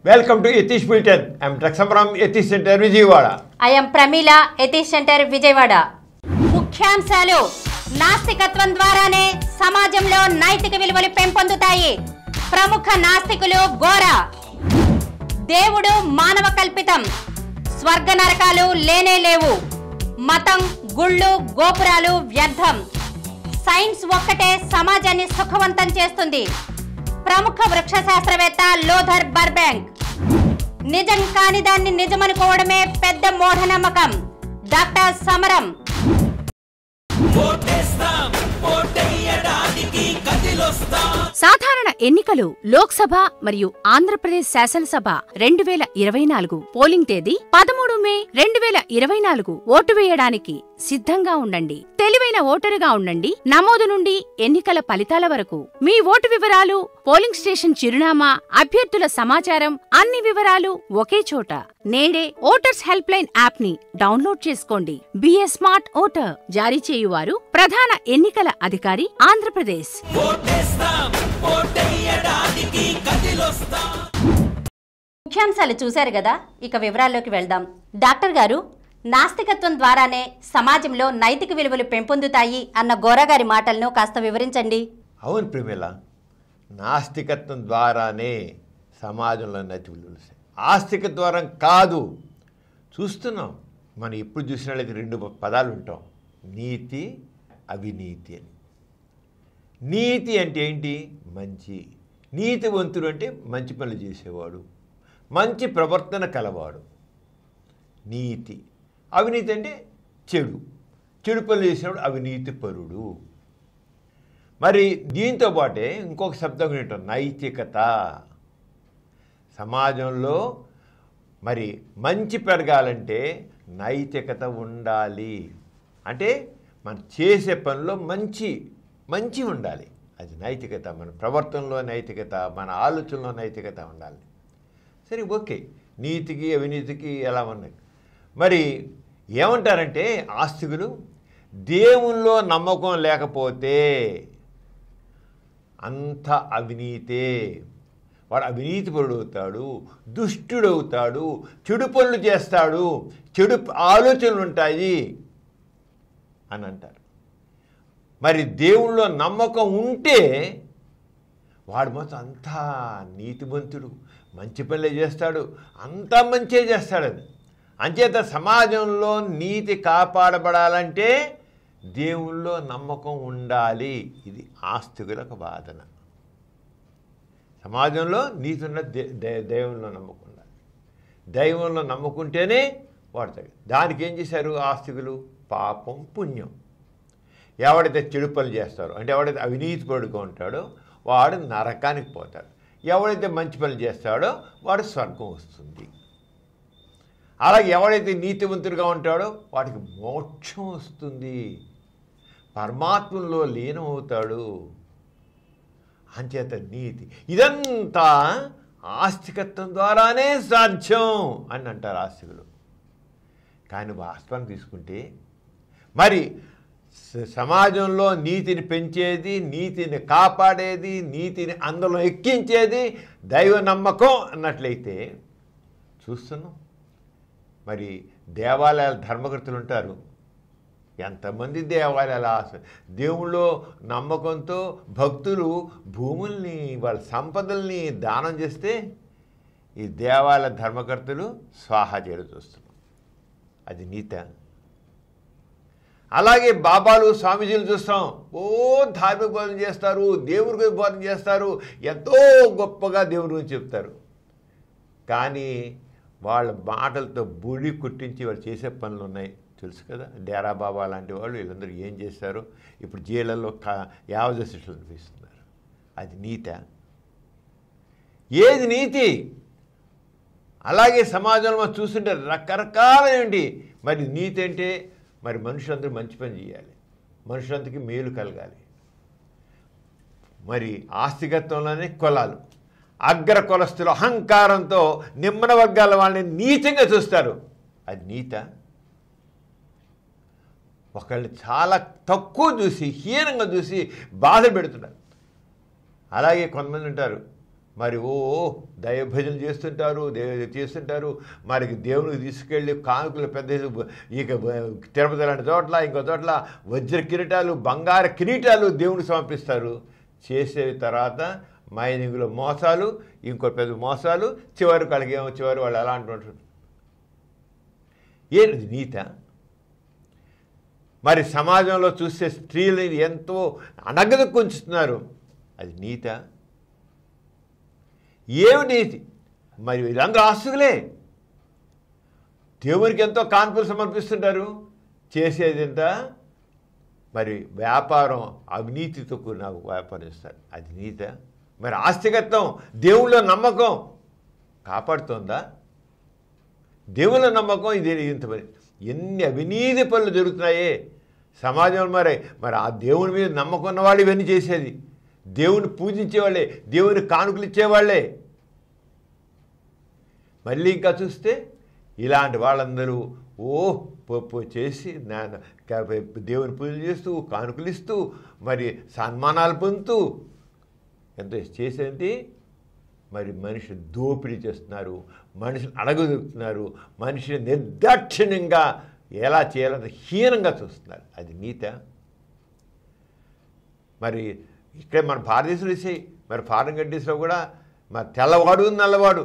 Welcome to atheist bulletin I'm ట్రక్సంబరం atheist centre Vijayawada I'm Pramila atheist centre Vijayawada ముఖ్యాంశాలు నాస్తికత్వం ద్వారానే సమాజంలో నైతిక విలువలు పెంపొందుతాయి ప్రముఖ నాస్తికులు గోర దేవుడు మానవ కల్పితం స్వర్గ నరకాలు లేనే లేవు మతం గుళ్ళు గోపురాలు వ్యర్థం సైన్స్ ఒక్కటే సమాజాన్ని సుఖవంతం చేస్తుంది ప్రముఖ వృక్ష శాస్త్రవేత్త లోథర్ బర్బ్యాంక్ నిజం కాని దాన్ని నిజమనుకోవడమే పెద్ద మూఢనమ్మకం డాక్టర్ సమరం సాధారణ ఎన్నికలు లోక్సభ మరియు ఆంధ్రప్రదేశ్ శాసనసభ రెండు వేల ఇరవై నాలుగు పోలింగ్ తేదీ పదమూడు మే రెండు వేల ఇరవై నాలుగు ఓటు వేయడానికి సిద్ధంగా ఉండండి తెలివైన ఓటరుగా ఉండండి నమోదు నుండి ఎన్నికల ఫలితాల వరకు మీ ఓటు వివరాలు పోలింగ్ స్టేషన్ చిరునామా అభ్యర్థుల సమాచారం అన్ని వివరాలు ఒకే చోట నేడే ఓటర్స్ హెల్ప్ లైన్ యాప్ ని డౌన్లోడ్ చేసుకోండి బిఎస్ స్మార్ట్ ఓటర్ జారీ చేయువారు ప్రధాన ఎన్నికల అధికారి ఆంధ్రప్రదేశ్ ముఖ్యాంశాలు చూశారు కదా ఇక వివరాల్లోకి వెళ్దాం డాక్టర్ గారు నాస్తికత్వం ద్వారానే సమాజంలో నైతిక విలువలు పెంపొందుతాయి అన్న గోరగారి మాటలను కాస్త వివరించండి అవును ప్రేమిల నాస్తికత్వం ద్వారానే సమాజంలో నైతిక విలువలు వస్తాయి. ఆస్తిక ద్వారం కాదు చూస్తున్నాం మనం ఎప్పుడు చూసినట్లయితే రెండు పదాలు ఉంటాం నీతి అవినీతి అని నీతి అంటే ఏంటి మంచి నీతివంతుడు అంటే మంచి పనులు చేసేవాడు మంచి ప్రవర్తన కలవాడు నీతి అవినీతి అంటే చెడు చెడు పనులు చేసేవాడు అవినీతి పరుడు మరి దీంతో పాటే ఇంకొక శబ్దం వింటాం నైతికత సమాజంలో మరి మంచి పెరగాలంటే నైతికత ఉండాలి అంటే మనం చేసే పనిలో మంచి మంచి ఉండాలి అది నైతికత మన ప్రవర్తనలో నైతికత మన ఆలోచనలో నైతికత ఉండాలి సరే ఓకే నీతికి అవినీతికి ఎలా ఉన్నాయి మరి ఏమంటారంటే ఆస్తికులు దేవుల్లో నమ్మకం లేకపోతే అంత అవినీతే వాడు అవినీతిపరుడు అవుతాడు దుష్టుడవుతాడు చెడు పనులు చేస్తాడు చెడు ఆలోచనలు ఉంటాయి అని అంటారు మరి దేవుళ్ళో నమ్మకం ఉంటే వాడు మొత్తం అంతా నీతిమంతుడు మంచి పనులే చేస్తాడు అంతా మంచే చేస్తాడని అంచేత సమాజంలో నీతి కాపాడబడాలంటే దేవుళ్ళో నమ్మకం ఉండాలి ఇది ఆస్తికులకు వాదన సమాజంలో నీతి ఉన్న దే- దే- దైవంలో నమ్మకం ఉండాలి దైవంలో నమ్ముకుంటేనే వాడతాడు దానికి ఏం చేశారు ఆస్తికులు పాపం పుణ్యం ఎవడైతే చెడు పనులు చేస్తారో అంటే ఎవడైతే అవినీతిపరుడుగా ఉంటాడో వాడు నరకానికి పోతాడు ఎవడైతే మంచి పనులు చేస్తాడో వాడు స్వర్గం వస్తుంది అలాగే ఎవడైతే నీతివంతుడిగా ఉంటాడో వాడికి మోక్షం వస్తుంది పరమాత్మలో లీనమవుతాడు అంచేత నీతి ఇదంతా ఆస్తికత్వం ద్వారానే సాధ్యం అని అంటారు ఆస్తికులు కానీ వాస్తవాన్ని తీసుకుంటే మరి స- సమాజంలో నీతిని పెంచేది నీతిని కాపాడేది నీతిని అందులో ఎక్కించేది దైవ నమ్మకం అన్నట్లయితే చూస్తున్నాం మరి దేవాలయాల ధర్మకర్తలు ఉంటారు ఎంతమంది దేవాలయాల ఆశ దేవుళ్ళో నమ్మకంతో భక్తులు భూముల్ని వాళ్ళ సంపదల్ని దానం చేస్తే ఈ దేవాలయ ధర్మకర్తలు స్వాహా చేయడం చూస్తున్నాం అది నీత అలాగే బాబాలు స్వామీజీలు చూస్తాం ఓ ధార్మిక బోధన చేస్తారు దేవుడి గురించి బోధన చేస్తారు ఎంతో గొప్పగా దేవుడి గురించి చెప్తారు కానీ వాళ్ళ మాటలతో బుడి కుట్టించి వాళ్ళు చేసే పనులు ఉన్నాయి తెలుసు కదా డేరా బాబా లాంటి వాళ్ళు వీళ్ళందరూ ఏం చేశారు ఇప్పుడు జైళ్ళల్లో కా యావజ శిక్షలు అనిపిస్తున్నారు అది నీత ఏది నీతి అలాగే సమాజంలో మనం చూస్తుంటే రకరకాలైనటువంటి మరి నీతి అంటే మరి మనుషులందరూ మంచి పని చేయాలి మనుషులందరికీ మేలు కలగాలి మరి ఆస్తికత్వంలోనే కులాలు అగ్ర కులస్తులు అహంకారంతో నిమ్మన వర్గాల వాళ్ళని నీచంగా చూస్తారు అది నీత ఒకళ్ళని చాలా తక్కువ చూసి హీనంగా చూసి బాధ పెడుతున్నారు అలాగే కొంతమంది ఉంటారు మరి ఓ దైవభజన చేస్తుంటారు దేవ చేస్తుంటారు మరి దేవునికి తీసుకెళ్ళి కానుకలు పెద్ద ఇక తిరుపతి లాంటి చోట్ల ఇంకో చోట్ల వజ్ర కిరీటాలు బంగారు కిరీటాలు దేవునికి సమర్పిస్తారు చేసే తర్వాత మైనింగ్లో మోసాలు ఇంకో పెద్ద మోసాలు చివరికి వాళ్ళకి ఏమో చివరి వాళ్ళు ఎలా అంటుంటారు ఏంటి నీత మరి సమాజంలో చూస్తే స్త్రీలని ఎంతో అనగదకు ఉంచుతున్నారు అది నీత ఏమి నీతి మరి వీళ్ళందరూ ఆస్తులే దేవునికి ఎంతో కాన్పులు సమర్పిస్తుంటారు చేసేది ఎంత మరి వ్యాపారం అవినీతితో కూడిన వ్యాపారం ఇస్తారు అది నీత మరి ఆస్తికత్వం దేవుళ్ళ నమ్మకం కాపాడుతుందా దేవుళ్ళ నమ్మకం ఇది ఇంత మరి ఎన్ని అవినీతి పనులు జరుగుతున్నాయే సమాజంలో మరి మరి ఆ దేవుని మీద నమ్మకం ఉన్నవాళ్ళు ఇవన్నీ చేసేది దేవుని పూజించేవాళ్ళే దేవుని కానుకలు ఇచ్చేవాళ్ళే మళ్ళీ ఇంకా చూస్తే ఇలాంటి వాళ్ళందరూ ఓ పప్పు చేసి నా- క- దేవుని పూజలు చేస్తూ కానుకలు ఇస్తూ మరి సన్మానాలు పొందుతూ ఎంతో చేసేది మరి మనిషి దోపిడీ చేస్తున్నారు మనిషిని అడగదొక్కుతున్నారు మనిషిని నిర్దాక్షిణ్యంగా ఎలా చేయాలంత హీనంగా చూస్తున్నారు అది నీత మరి ఇక్కడ మన భారతదేశంలో వేసాయి మరి ఫారెన్ కంట్రీస్లో కూడా మరి తెల్లవాడు నల్లవాడు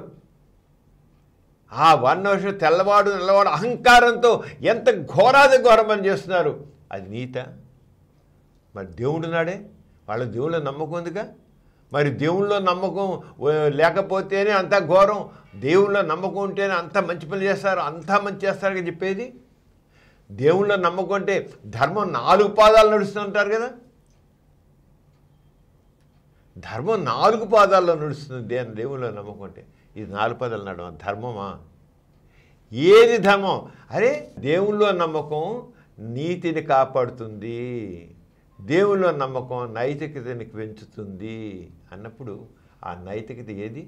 ఆ వన్ వర్షం తెల్లవాడు నల్లవాడు అహంకారంతో ఎంత ఘోరాది ఘోరం పని చేస్తున్నారు అది నీత మరి దేవుడు నాడే వాళ్ళ దేవుళ్ళ నమ్మకం ఉందిగా మరి దేవుళ్ళో నమ్మకం ఆ, లేకపోతేనే అంత ఘోరం దేవుళ్ళో నమ్మకం ఉంటేనే అంత మంచి పని చేస్తారు అంతా మంచి చేస్తారని చెప్పేది దేవుళ్ళో నమ్మకం అంటే ధర్మం నాలుగు పాదాలు నడుస్తుంటారు కదా ధర్మం నాలుగు పాదాల్లో నడుస్తుంది దేని దేవుళ్ళో నమ్మకం అంటే ఇది నాలుగు పాదాలు నడవ ధర్మమా ఏది ధర్మం అరే దేవుళ్ళో నమ్మకం నీతిని కాపాడుతుంది దేవుళ్ళో నమ్మకం నైతికతని పెంచుతుంది అన్నప్పుడు ఆ నైతికత ఏది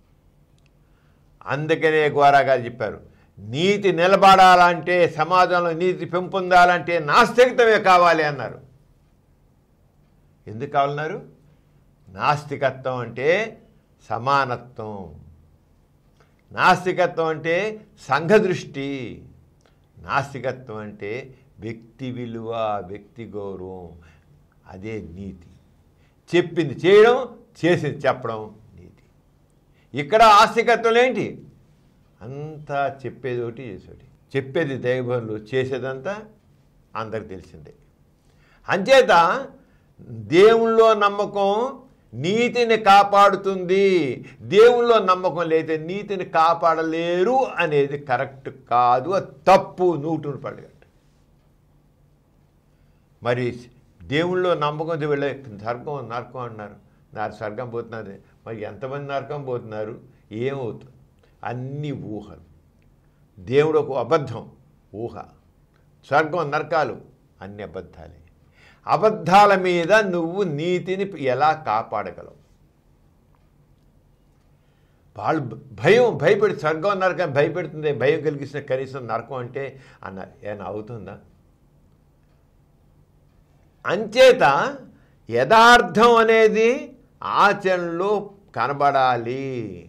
అందుకనే ఘోరాగా చెప్పారు నీతి నిలబడాలంటే సమాజంలో నీతి పెంపొందాలంటే నాస్తికతమే కావాలి అన్నారు ఎందుకు కావాలన్నారు నాస్తికత్వం అంటే సమానత్వం నాస్తికత్వం అంటే సంఘదృష్టి నాస్తికత్వం అంటే వ్యక్తి విలువ వ్యక్తి గౌరవం అదే నీతి చెప్పింది చేయడం చేసింది చెప్పడం నీతి ఇక్కడ ఆస్తికత్వం ఏంటి అంతా చెప్పేది ఒకటి చేసేది చెప్పేది దైవభనులు చేసేదంతా అందరికి తెలిసిందే అంచేత దేవుళ్ళో నమ్మకం నీతిని కాపాడుతుంది దేవుళ్ళో నమ్మకం లేతే నీతిని కాపాడలేరు అనేది కరెక్ట్ కాదు అది తప్పు నూటును పడగట్టు మరి దేవుళ్ళో నమ్మకంతో వెళ్ళే స్వర్గం నరకం అన్నారు నా స్వర్గం పోతున్నది మరి ఎంతమంది నరకం పోతున్నారు ఏమవుతుంది అన్ని ఊహలు దేవుడు ఒక అబద్ధం ఊహ స్వర్గం నరకాలు అన్ని అబద్ధాలే అబద్ధాల మీద నువ్వు నీతిని ఎలా కాపాడగలవు వాళ్ళు భయం భయపెడి స్వర్గం నరకం భయపెడుతుంది భయం కలిగిస్తున్న కనీసం నరకం అంటే అన్నారు ఏమైనా అవుతుందా అంచేత యథార్థం అనేది ఆచరణలో కనబడాలి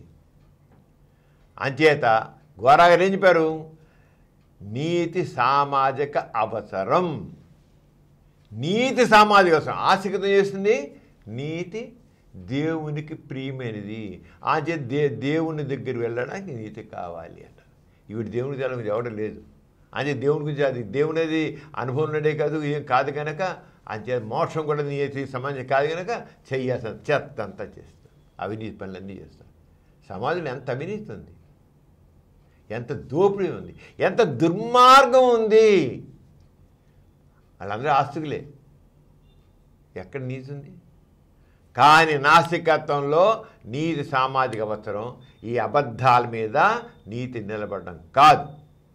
అంచేత ఘోరాగా ఏం చెప్పారు నీతి సామాజిక అవసరం నీతి సామాజిక అవసరం ఆసక్తి చేస్తుంది నీతి దేవునికి ప్రియమైనది ఆచే దే దేవుని దగ్గర వెళ్ళడానికి నీతి కావాలి అంట ఇవి దేవుని తెలం ఎవడం లేదు అంటే దేవుని గురించి అది దేవునిది అనుభవం ఉన్నదే కాదు ఏం కాదు కనుక అంతే మోక్షం కూడా నీతి సమాజం కాదు కనుక చెయ్యాల్సిన చెత్త అంతా చేస్తాం అవినీతి పనులన్నీ చేస్తాం సమాజంలో ఎంత అవినీతి ఉంది ఎంత దోపిడీ ఉంది ఎంత దుర్మార్గం ఉంది వాళ్ళందరూ ఆస్తుకులే ఎక్కడ నీతి ఉంది కానీ నాస్తికత్వంలో నీతి సామాజిక అవసరం ఈ అబద్ధాల మీద నీతి నిలబడడం కాదు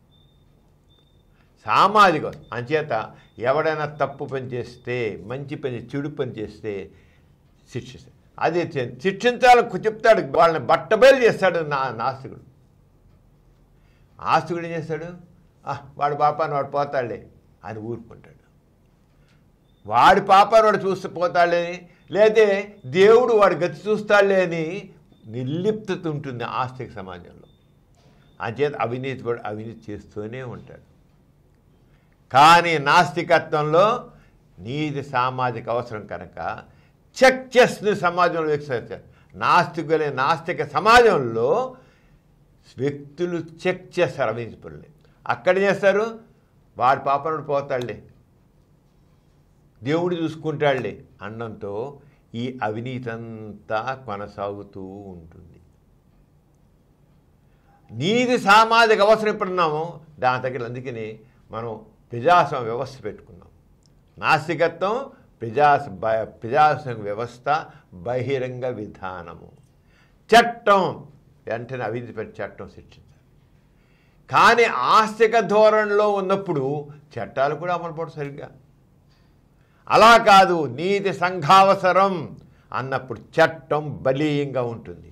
సామాజిక అంచేత ఎవడైనా తప్పు పని చేస్తే మంచి పని చెడు పని చేస్తే శిక్షిస్తాడు అది చే- శిక్షించాలని చెప్తాడు వాళ్ళని బట్టబయలు చేస్తాడు నా నాస్తికుడు ఆస్తికుడు ఏం చేస్తాడు "ఆ, వాడు పాపాన్ని వాడు పోతాడులే అని ఊరుకుంటాడు వాడి పాపాన్ని వాడు చూస్తూ పోతాడులే లేతే దేవుడు వాడి గతి చూస్తాడులే అని నిర్లిప్తత ఉంటుంది ఆస్తిక సమాజంలో అంచేత అవినీతి కూడా అవినీతి చేస్తూనే ఉంటాడు కానీ నాస్తికత్వంలో నీతి సామాజిక అవసరం కనుక చెక్ చేస్తుంది సమాజంలో వ్యక్తి నాస్తికులే నాస్తిక సమాజంలో వ్యక్తులు చెక్ చేస్తారు అవినీతి పనులు అక్కడ చేస్తారు వాడి పాపనుడు పోతాడులే దేవుడు చూసుకుంటాడులే అన్నంతో ఈ అవినీతి అంతా కొనసాగుతూ ఉంటుంది నీతి సామాజిక అవసరం ఎప్పుడున్నామో దాని దగ్గర అందుకని మనం ప్రజాస్వామ్య వ్యవస్థ పెట్టుకున్నాం నాస్తికత్వం ప్రజా బ- ప్రజాస్వామ్య వ్యవస్థ బహిరంగ విధానము చట్టం వెంటనే అవినీతిపై చట్టం శిక్షించాలి కానీ ఆస్తిక ధోరణిలో ఉన్నప్పుడు చట్టాలు కూడా అమలు పడు సరిగ్గా అలా కాదు నీతి సంఘావసరం అన్నప్పుడు చట్టం బలీయంగా ఉంటుంది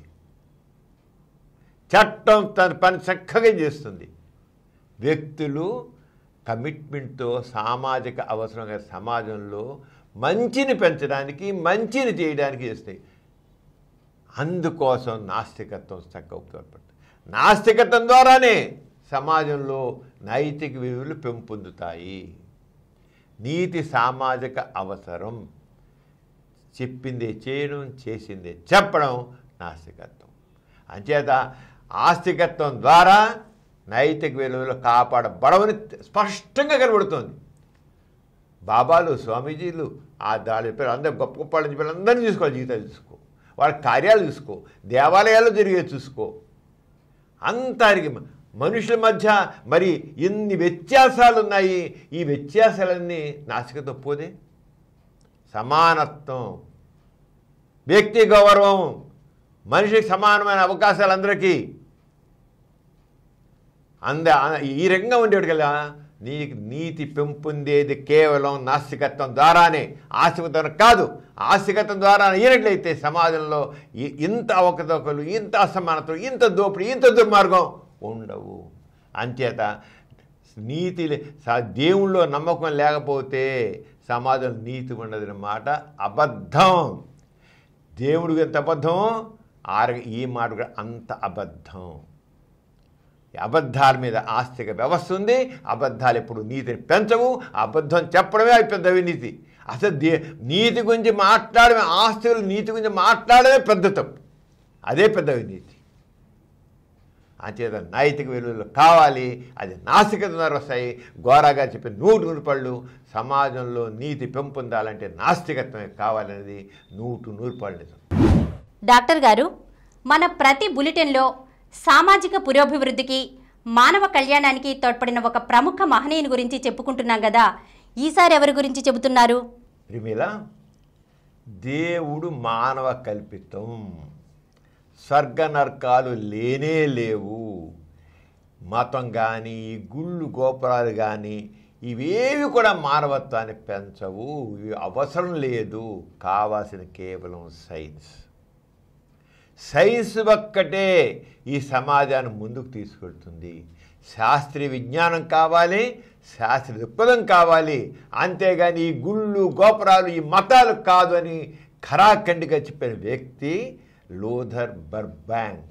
చట్టం తన పని చక్కగా చేస్తుంది వ్యక్తులు కమిట్మెంట్తో సామాజిక అవసరంగా సమాజంలో మంచిని పెంచడానికి మంచిని చేయడానికి చేస్తాయి అందుకోసం నాస్తికత్వం చక్కగా ఉపయోగపడుతుంది నాస్తికత్వం ద్వారానే సమాజంలో నైతిక విలువలు పెంపొందుతాయి నీతి సామాజిక అవసరం చెప్పిందే చేయడం చేసిందే చెప్పడం నాస్తికత్వం అంచేత ఆస్తికత్వం ద్వారా నైతిక విలువలు కాపాడబడవని స్పష్టంగా కనబడుతోంది బాబాలు స్వామీజీలు ఆ దాని పేరు అందరు గొప్ప గొప్ప వాళ్ళని చెప్పి అందరినీ చూసుకోవాలి జీవితాలు చూసుకో వాళ్ళ కార్యాలు చూసుకో దేవాలయాల్లో జరిగే చూసుకో అంతారికి మనుషుల మధ్య మరి ఎన్ని వ్యత్యాసాలు ఉన్నాయి ఈ వ్యత్యాసాలన్నీ నాసికతో పోదే సమానత్వం వ్యక్తి గౌరవం మనిషికి సమానమైన అవకాశాలు అందరికీ అంద ఈ రకంగా ఉండేవాడు కదా నీకు నీతి పెంపొందేది కేవలం నాస్తికత్వం ద్వారానే ఆస్తికత్వం కాదు ఆస్తికత్వం ద్వారా అయినట్లయితే సమాజంలో ఈ- ఇంత అవకతవకలు ఇంత అసమానతలు ఇంత దోపిడీ ఇంత దుర్మార్గం ఉండవు అంచేత నీతి లే- స- దేవుళ్ళో నమ్మకం లేకపోతే సమాజం నీతి ఉండదన్న మాట అబద్ధం దేవుడికి ఎంత అబద్ధం ఆర ఈ మాట కూడా అంత అబద్ధం ఈ అబద్ధాల మీద ఆస్తిక వ్యవస్థ ఉంది అబద్ధాలు ఎప్పుడు నీతిని పెంచవు అబద్ధం చెప్పడమే అది పెద్ద అవినీతి అసలు దే నీతి గురించి మాట్లాడమే ఆస్తులు నీతి గురించి మాట్లాడమే పెద్ద తప్పు అదే పెద్ద అవినీతి అంచేత నైతిక విలువలు కావాలి అది నాసికత ద్వారా వస్తాయి గోరాగా చెప్పిన నూటి నూరు పళ్ళు సమాజంలో నీతి పెంపొందాలంటే నాస్తికత్వమే కావాలనేది నూటు నూరు పళ్ళు నిజం డాక్టర్ గారు మన ప్రతి బులెటిన్లో సామాజిక పురోభివృద్ధికి మానవ కళ్యాణానికి తోడ్పడిన ఒక ప్రముఖ మహనీయుని గురించి చెప్పుకుంటున్నాం కదా ఈసారి ఎవరి గురించి చెబుతున్నారు రిమిల దేవుడు మానవ కల్పితం స్వర్గ నరకాలు లేనే లేవు మతం కానీ ఈ గుళ్ళు గోపురాలు కానీ ఇవేవి కూడా మానవత్వాన్ని పెంచవు ఇవి అవసరం లేదు కావాల్సిన కేవలం సైన్స్ సైన్స్ ఒక్కటే ఈ సమాజాన్ని ముందుకు తీసుకెళ్తుంది శాస్త్రీయ విజ్ఞానం కావాలి శాస్త్రీయ దృక్పథం కావాలి అంతేగాని ఈ గుళ్ళు గోపురాలు ఈ మతాలు కాదు అని ఖరాఖండిగా చెప్పిన వ్యక్తి లూథర్ బర్బ్యాంక్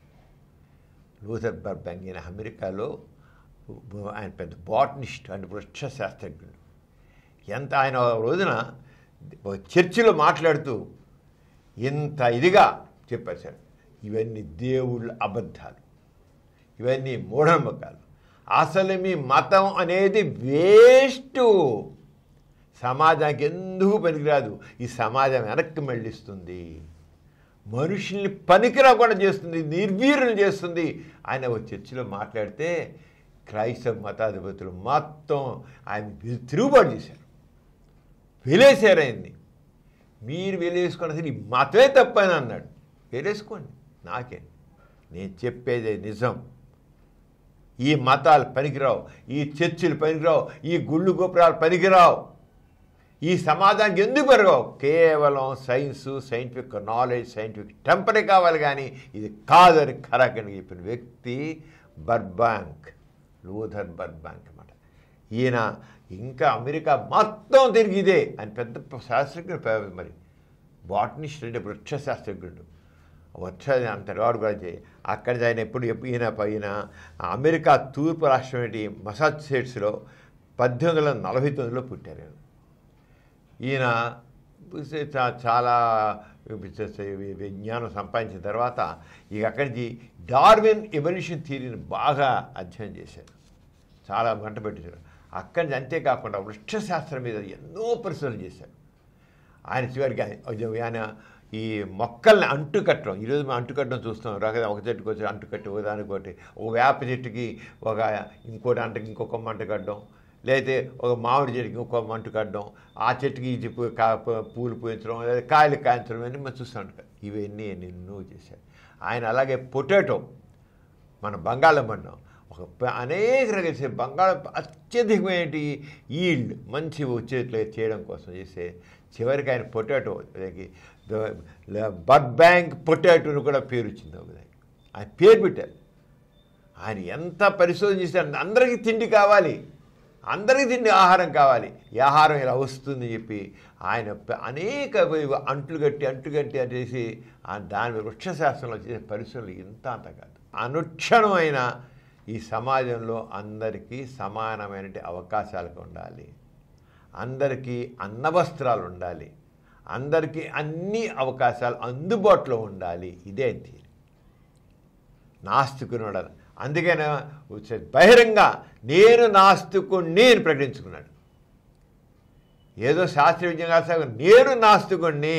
లూథర్ బర్బ్యాంక్ ఈయన అమెరికాలో ఆయన పెద్ద బాటనిస్ట్ అంటే వృక్ష శాస్త్రజ్ఞుడు ఎంత ఆయన ఒక రోజున ఒక చర్చిలో మాట్లాడుతూ ఇంత ఇదిగా చెప్పారు సార్ ఇవన్నీ దేవుళ్ళ అబద్ధాలు ఇవన్నీ మూఢనమ్మకాలు అసలు మీ మతం అనేది వేస్ట్ సమాజానికి ఎందుకు పనికిరాదు ఈ సమాజం వెనక్కి మళ్ళిస్తుంది మనుషుల్ని పనికిరాకుండా చేస్తుంది నిర్వీర్యం చేస్తుంది ఆయన ఒక చర్చిలో మాట్లాడితే క్రైస్తవ మతాధిపతులు మొత్తం ఆయన తిరుగుబాటు చేశారు వెలేశారు ఆయన్ని మీరు వెలేసుకుని అసలు ఈ మతమే తప్పని అన్నాడు వెలేసుకోండి నాకే నేను చెప్పేదే నిజం ఈ మతాలు పనికిరావు ఈ చర్చిలు పనికిరావు ఈ గుళ్ళు గోపురాలు పనికిరావు ఈ సమాజానికి ఎందుకు పెరగవు కేవలం science scientific knowledge scientific temper కావాలి కానీ ఇది కాదని ఖరాఖండి చెప్పిన వ్యక్తి బర్బాంక్ లూథర్ బర్బాంక్ అన్నమాట ఈయన ఇంకా అమెరికా మొత్తం తిరిగి ఇదే ఆయన పెద్ద శాస్త్రజ్ఞుడు పె- మరి బాటనిస్ట్ అంటే వృక్ష శాస్త్రజ్ఞుడు వచ్చేది అంత వాడు కూడా చేయి అక్కడి నుంచి ఆయన ఎప్పుడు ఎప్పు- ఈయన ఈయన అమెరికా తూర్పు రాష్ట్రం ఏంటి మసాచుసెట్స్లో పద్దెనిమిది వందల నలభై తొమ్మిదిలో పుట్టారు ఈయన. ఈయన చా- చాలా విజ్ఞానం సంపాదించిన తర్వాత ఇక అక్కడి నుంచి డార్విన్ ఎవల్యూషన్ థియరీని బాగా అధ్యయనం చేశారు చాలా గంట పెట్టారు అక్కడి నుంచి అంతేకాకుండా వృక్షశాస్త్రం మీద ఎన్నో పరిశోధనలు చేశారు ఆయన చివరికి ఆయన- ఆయన ఈ మొక్కల్ని అంటుకట్టడం ఈరోజు మనం అంటుకట్టడం చూస్తాం రక ఒక చెట్టుకు వచ్చి అంటుకట్టి ఒక దానికి ఒకటి ఒక వేప చెట్టుకి ఒక ఇంకోటి అంటకి ఇంకొక మంట కట్టడం లేకపోతే ఒక మామిడి చెట్టుకి ఇంకొక మంట కట్టడం ఆ చెట్టుకి ఈ చెప్పు కా ప- పూలు పూయించడం లేదా కాయలు కాయించడం అని మనం చూస్తూ ఉంటాం ఇవన్నీ ఎన్నో చేశారు ఆయన అలాగే పొటాటో మన బంగాళాఖండం ఒక ప- అనేక రకాల బంగాళ అత్యధికమైన ఈల్డ్ మంచి వచ్చేట్లు చేయడం కోసం చేస్తే చివరికి ఆయన పొటాటో బర్డ్ బ్యాంక్ పొటాటోని కూడా పేరు వచ్చింది ఒక దానికి ఆయన పేరు పెట్టారు ఆయన ఎంత పరిశోధన చేశారు అందరికీ తిండి కావాలి అందరికీ తిండి ఆహారం కావాలి ఈ ఆహారం ఇలా వస్తుందని చెప్పి ఆయన ప- అనేక అంట్లు కట్టి అంట్లు కట్టి అది చేసి ఆ దాని మీద వృక్షశాస్త్రంలో చేసే పరిశోధనలు ఇంత అంత కాదు అనుక్షణమైన ఈ సమాజంలో అందరికీ సమానమైన అవకాశాలు ఉండాలి అందరికీ అన్నవస్త్రాలు ఉండాలి అందరికీ అన్ని అవకాశాలు అందుబాటులో ఉండాలి ఇదే థీరీ నాస్తికునుడు అందుకనే వచ్చే బహిరంగ నేను నాస్తికుణ్ణి అని ప్రకటించుకున్నాడు ఏదో శాస్త్రీయ విద్య కాదు సార్, నేను నాస్తికుణ్ణి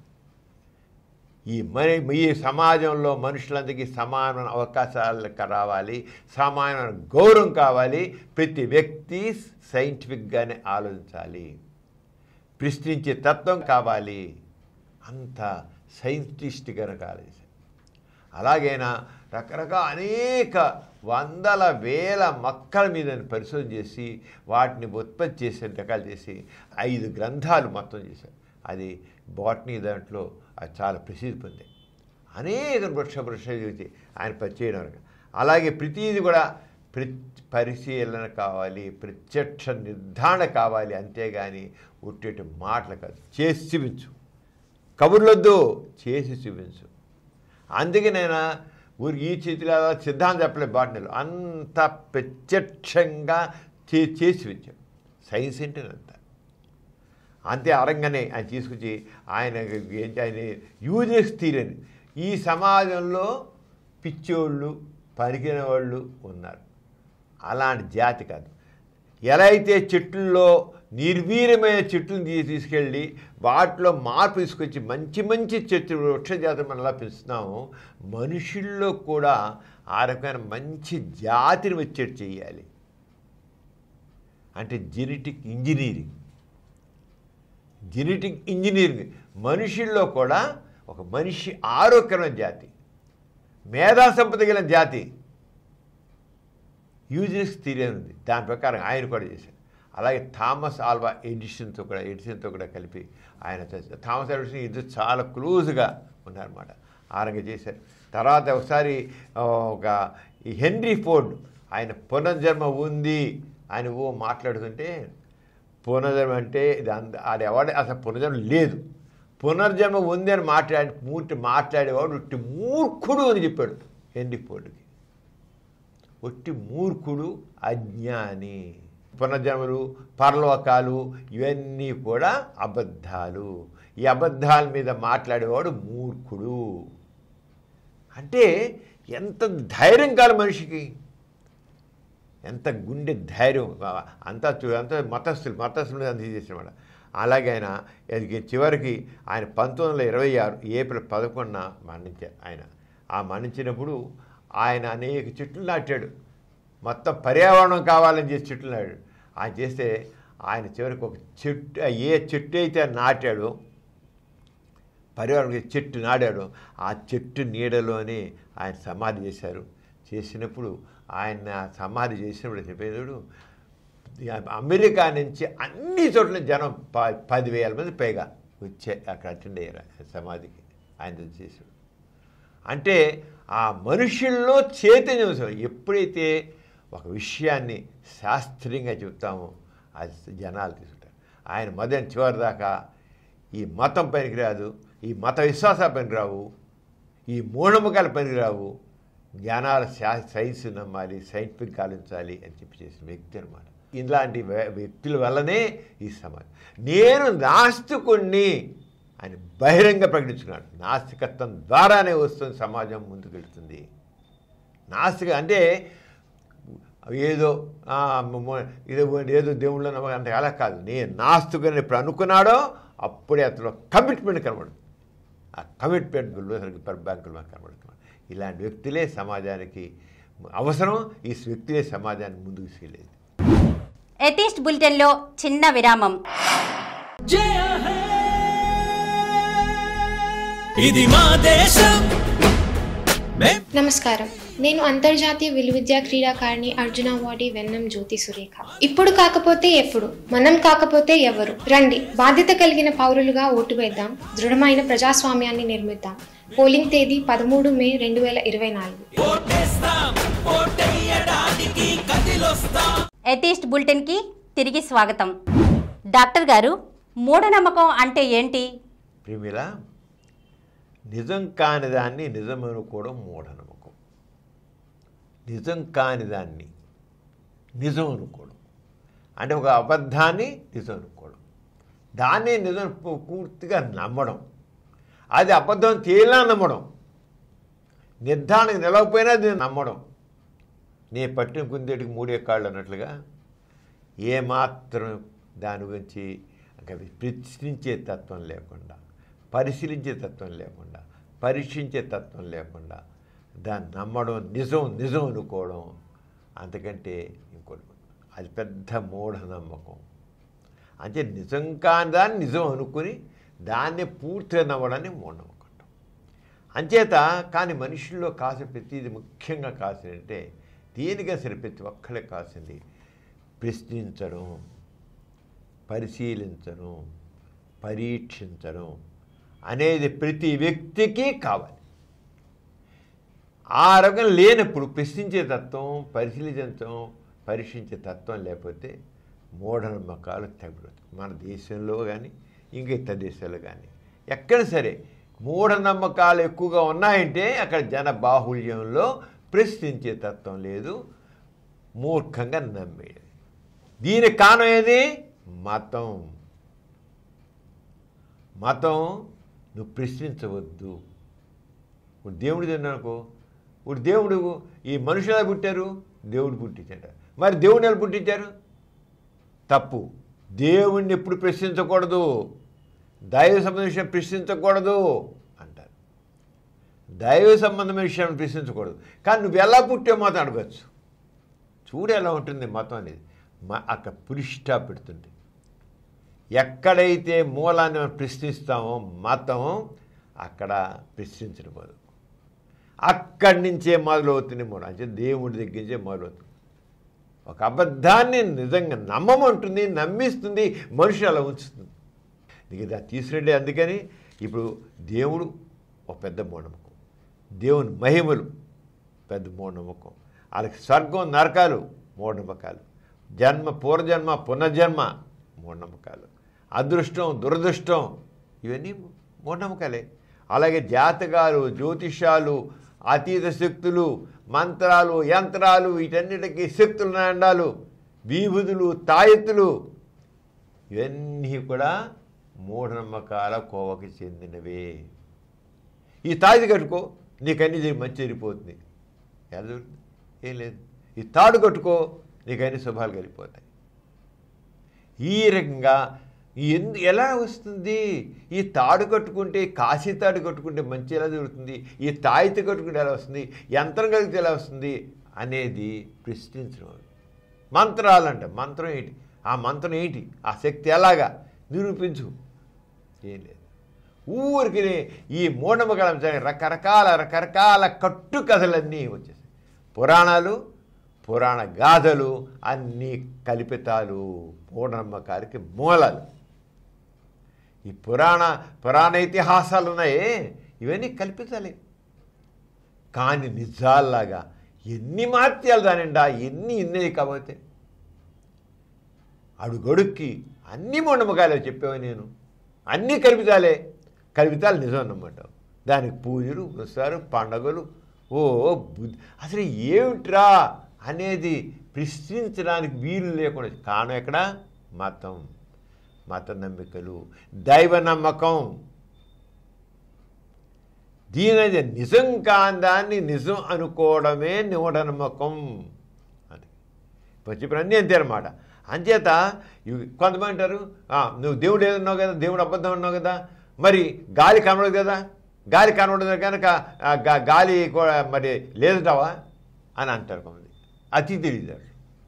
ఈ మరి ఈ సమాజంలో మనుషులందరికీ సమానమైన అవకాశాలు క- రావాలి సమానమైన గౌరవం కావాలి ప్రతి వ్యక్తి సైంటిఫిక్గానే ఆలోచించాలి ప్రశ్నించే తత్వం కావాలి అంత సైంటిస్ట్గా కాలేదు అలాగైనా రకరకాల అనేక వందల వేల మొక్కల మీద పరిశోధన చేసి వాటిని ఉత్పత్తి చేసే రకాలు చేసి ఐదు గ్రంథాలు మొత్తం చేశారు అది బాటనీ దాంట్లో అది చాలా ప్రసిద్ధి పొందాయి అనేక వృక్ష వృక్ష చేసి ఆయన పరిచయం వరకు అలాగే ప్రతిదీ కూడా ప్ర పరిశీలన కావాలి ప్రత్యక్ష నిర్ధారణ కావాలి అంతేగాని ఉట్టేటి మాటలు కాదు చేసి చూపించు కబుర్లొద్దు చేసి చూపించు అందుకే నేను ఊరికి ఈ చేతిలో సిద్ధాంతం చెప్పలేదు బాటనీలో అంత ప్రత్యక్షంగా చే చేసి వచ్చాం సైన్స్ అంటే అంత అంతే అరంగానే ఆయన తీసుకొచ్చి ఆయన ఏంటి ఆయన యూజెస్ థీరని ఈ సమాజంలో పిచ్చోళ్ళు పనికిన వాళ్ళు ఉన్నారు అలాంటి జాతి కాదు ఎలా అయితే చెట్లలో నిర్వీర్యమైన చెట్లను తీ తీసుకెళ్ళి వాటిలో మార్పు తీసుకొచ్చి మంచి మంచి చెట్లు వృక్ష జాతులు మనం ఎలా పెంచుతున్నామో మనుషుల్లో కూడా ఆ రకమైన మంచి జాతిని వచ్చేట్టు చేయాలి అంటే జెనెటిక్ ఇంజనీరింగ్ జెనెటిక్ ఇంజనీరింగ్ మనుషుల్లో కూడా ఒక మనిషి ఆరోగ్యమైన జాతి మేధా సంపద కలిగిన జాతి యూజినెస్ థియరీ అని ఉంది దాని ప్రకారం ఆయన కూడా చేశారు అలాగే థామస్ ఆల్వా ఎడిషన్తో కూడా ఎడిషన్తో కూడా కలిపి ఆయన చేశారు థామస్ ఎడిషన్ ఇద్దరు చాలా క్లోజ్గా ఉన్నారన్నమాట ఆ రంగా చేశారు తర్వాత ఒకసారి ఆ, ఒక ఈ హెన్రీ ఫోర్డ్ ఆయన పునర్జన్మ ఉంది ఆయన ఓ మాట్లాడుతుంటే పునర్జన్మ అంటే ఇది అంద అది ఎవడ అసలు పునర్జన్మ లేదు పునర్జన్మ ఉంది అని మాట్లాడి మూర్తి మాట్లాడేవాడు ఉట్టి మూర్ఖుడు అని చెప్పాడు హెన్రీ ఫోర్డ్కి ఒట్టి మూర్ఖుడు అజ్ఞాని పునర్జన్మలు పరలోకాలు ఇవన్నీ కూడా అబద్ధాలు ఈ అబద్ధాల మీద మాట్లాడేవాడు మూర్ఖుడు అంటే ఎంత ధైర్యం కాదు మనిషికి ఎంత గుండె ధైర్యం అంతా చూ అంతా మతస్థులు మతస్థులు మీద అంత చేసినవాడు అలాగే ఆయన ఇది చివరికి ఆయన పంతొమ్మిది వందల ఇరవై ఆరు ఏప్రిల్ పదకొండున మరణించారు ఆయన ఆ మరణించినప్పుడు ఆయన అనేక చెట్లు నాటాడు మొత్తం పర్యావరణం కావాలని చేసి చెట్లు నాటాడు ఆయన చేస్తే ఆయన చివరికి ఒక చెట్టు ఏ చెట్టు అయితే నాటాడో పర్యావరణ చెట్టు నాడాడు ఆ చెట్టు నీడలోనే ఆయన సమాధి చేశారు చేసినప్పుడు ఆయన సమాధి చేసినప్పుడు చెప్పేవాడు అమెరికా నుంచి అన్ని చోట్ల జనం ప పదివేల మంది పైగా వచ్చే అక్కడ అటెండ్ అయ్యారు ఆయన సమాధికి ఆయన చేశాడు అంటే ఆ మనుషుల్లో చైతన్యం వస్తుంది. ఎప్పుడైతే ఒక విషయాన్ని శాస్త్రీయంగా చెప్తామో అది జనాలు తీసుకుంటారు ఆయన మొదటి చివరి దాకా ఈ మతం పనికిరాదు ఈ మత విశ్వాసాలు పనికిరావు ఈ మూఢనమ్మకాలు పనికిరావు జ్ఞానాల శా- సైన్స్ నమ్మాలి సైంటిఫిక్ ఆలోచించాలి అని చెప్పి చేసిన వ్యక్తి అనమాట ఇలాంటి వ్య- వ్యక్తుల వల్లనే ఈ సమాజం నేను నాస్తికుణ్ణి అని బహిరంగ ప్రకటించుకున్నాడు నాస్తికత్వం ద్వారానే వస్తుంది సమాజం ముందుకెళ్తుంది నాస్తిక అంటే ఏదో ఆ, మొ- ఏదో ఏదో దేవుళ్ళ నమ్మకం అంటే అలా కాదు నేను నాస్తికుని ఎప్పుడు అనుకున్నాడో అప్పుడే అతను కమిట్మెంట్ కనబడు ఆ కమిట్మెంట్ పర్ బ్యాంకుల మీద కనబడుతున్నాడు ఇలాంటి వ్యక్తులే సమాజానికి అవసరం ఈ వ్యక్తులే సమాజాన్ని ముందుకు తీసుకెళ్ళేది ఎథీస్ట్ బులెటిన్లో చిన్న విరామం ఇది మా దేశం మేం నమస్కారం నేను అంతర్జాతీయ విలువిద్యా క్రీడాకారిణి అర్జున వాడి వెన్నం జ్యోతి సురేఖ ఇప్పుడు కాకపోతే ఎప్పుడు మనం కాకపోతే ఎవరు రండి బాధ్యత కలిగిన పౌరులుగా ఓటు వేద్దాం దృఢమైన ప్రజాస్వామ్యాన్ని నిర్మిద్దాం పోలింగ్ తేదీ పదమూడు మే రెండు వేల ఇరవై నాలుగు ఓటేస్తాం ఓటెయ్యడానికి కదిలొస్తాం ఎథీస్ట్ బులెటిన్కి తిరిగి స్వాగతం డాక్టర్ గారు మూఢనమ్మకం అంటే ఏంటి ప్రిమిల నిజం కాని దాన్ని నిజం అనుకోవడం మూఢనమ్మకం నిజం కాని దాన్ని నిజం అనుకోవడం అంటే ఒక అబద్ధాన్ని నిజం అనుకోవడం దాన్ని నిజం పూ- పూర్తిగా నమ్మడం అది అబద్ధం తేలినా నమ్మడం నిర్ధారణ నిలవకపోయినా దీన్ని నమ్మడం నే పట్టిన కుందేటికి మూడే కాళ్ళు అన్నట్లుగా ఏమాత్రం దాని గురించి ఇంకా ప్రశ్నించే తత్వం లేకుండా పరిశీలించే తత్వం లేకుండా పరీక్షించే తత్వం లేకుండా దాన్ని నమ్మడం నిజం నిజం అనుకోవడం అంతకంటే ఇంకోటి అది పెద్ద మూఢనమ్మకం అంటే నిజం కాని దాన్ని నిజం అనుకుని దాన్ని పూర్తిగా నమ్మడాన్ని మూఢనమ్మకం అంటాం. అంచేత కానీ మనుషుల్లో కాసే ప్రతిది ముఖ్యంగా కాసినంటే దేనిగా సరే ప్రతి ఒక్కళ్ళే కాసింది ప్రశ్నించడం పరిశీలించడం పరీక్షించడం అనేది ప్రతి వ్యక్తికి కావాలి ఆ రకం లేనప్పుడు ప్రశ్నించే తత్వం పరిశీలించడం పరీక్షించే తత్వం లేకపోతే మూఢనమ్మకాలు తగ్గుతుంది మన దేశంలో కానీ ఇంకా ఇతర దేశాల్లో కానీ ఎక్కడ సరే మూఢనమ్మకాలు ఎక్కువగా ఉన్నాయంటే అక్కడ జన బాహుళ్యంలో ప్రశ్నించే తత్వం లేదు మూర్ఖంగా నమ్మేది దీనికి కారణం ఏది మతం మతం నువ్వు ప్రశ్నించవద్దు ఇప్పుడు దేవుడు తిన్నానుకో ఇప్పుడు దేవుడు ఈ మనుషులు ఎలా పుట్టారు దేవుడు పుట్టించాడు మరి దేవుడిని ఎలా పుట్టించారు తప్పు దేవుణ్ణి ఎప్పుడు ప్రశ్నించకూడదు దైవ సంబంధం విషయం ప్రశ్నించకూడదు అంటారు దైవ సంబంధమైన విషయాన్ని ప్రశ్నించకూడదు కానీ నువ్వు ఎలా పుట్టావు మాత్రం అడగచ్చు చూడు ఎలా ఉంటుంది మతం అనేది మ అక్కడ పురిష్టా పెడుతుంది ఎక్కడైతే మూలాన్ని మనం ప్రశ్నిస్తామో మతం అక్కడ ప్రశ్నించడం మొదలు అక్కడి నుంచే మొదలవుతుంది మూలం అంటే దేవుడి దగ్గర నుంచే మొదలవుతుంది ఒక అబద్ధాన్ని నిజంగా నమ్మమంటుంది నమ్మిస్తుంది మనిషి అలా ఉంచుతుంది నీకు దాన్ని తీసుకురండి అందుకని ఇప్పుడు దేవుడు ఒక పెద్ద మూఢనమ్మకం దేవుని మహిమలు పెద్ద మూఢనమ్మకం వాళ్ళకి స్వర్గం నరకాలు మూఢనమ్మకాలు జన్మ పూర్వజన్మ పునర్జన్మ మూఢనమ్మకాలు అదృష్టం దురదృష్టం ఇవన్నీ మూఢనమ్మకాలే అలాగే జాతకాలు జ్యోతిషాలు అతీత శక్తులు మంత్రాలు యంత్రాలు వీటన్నిటికీ శక్తులు నాండాలు విభుదులు తాయెత్తులు ఇవన్నీ కూడా మూఢనమ్మకాల కోవకి చెందినవే ఈ తాది కట్టుకో నీకన్నీ జరి- మంచి జరిగిపోతుంది ఎలా జరుగుతుంది ఏం లేదు ఈ తాడు కట్టుకో నీకన్నీ శుభాలు కలిగిపోతాయి ఈ రకంగా ఎందు ఎలా వస్తుంది ఈ తాడు కట్టుకుంటే కాశీ తాడు కట్టుకుంటే మంచి ఎలా జరుగుతుంది ఈ తాయిత కట్టుకుంటే ఎలా వస్తుంది యంత్రం కలిగితే ఎలా వస్తుంది అనేది ప్రశ్నించడం మంత్రాలంట మంత్రం ఏంటి ఆ మంత్రం ఏంటి ఆ శక్తి ఎలాగా నిరూపించు ఏం లేదు ఊరికి ఈ మూఢనమ్మకాల అంశానికి రకరకాల రకరకాల కట్టు కథలన్నీ వచ్చేసాయి పురాణాలు పురాణ గాథలు అన్నీ కల్పితాలు మూఢనమ్మకాలకి మూలాలు ఈ పురాణ పురాణ ఇతిహాసాలు ఉన్నాయే ఇవన్నీ కల్పితాలే కానీ నిజాల్లాగా ఎన్ని మార్త్యాలు దానిండా ఎన్ని ఇన్నది కాబట్టి అడుగడుక్కి అన్ని మూఢనమ్మకాలే చెప్పావు నేను అన్నీ కల్పితాలే కల్పితాలు నిజం అన్నమాట దానికి పూజలు పునస్కారం పండగలు ఓ బుద్ధి అసలు ఏమిట్రా అనేది ప్రశ్నించడానికి వీలు లేకుండా కారణం ఎక్కడ మతం మత నమ్మికలు దైవ నమ్మకం దీని నిజం కాందాన్ని నిజం అనుకోవడమే మూఢనమ్మకం అది ఇప్పుడు చెప్పిన అన్నీ అంతే అనమాట అంచేత ఇవి కొంతమంది అంటారు "ఆ, నువ్వు దేవుడు ఏదన్నావు కదా దేవుడు అబద్ధం అన్నావు కదా మరి గాలి కనబడదు కదా గాలి కనబడదు కనుక ఆ గా- గాలి కూడా మరి లేదంటావా అని అంటారు కొంతమంది అతి తెలియదు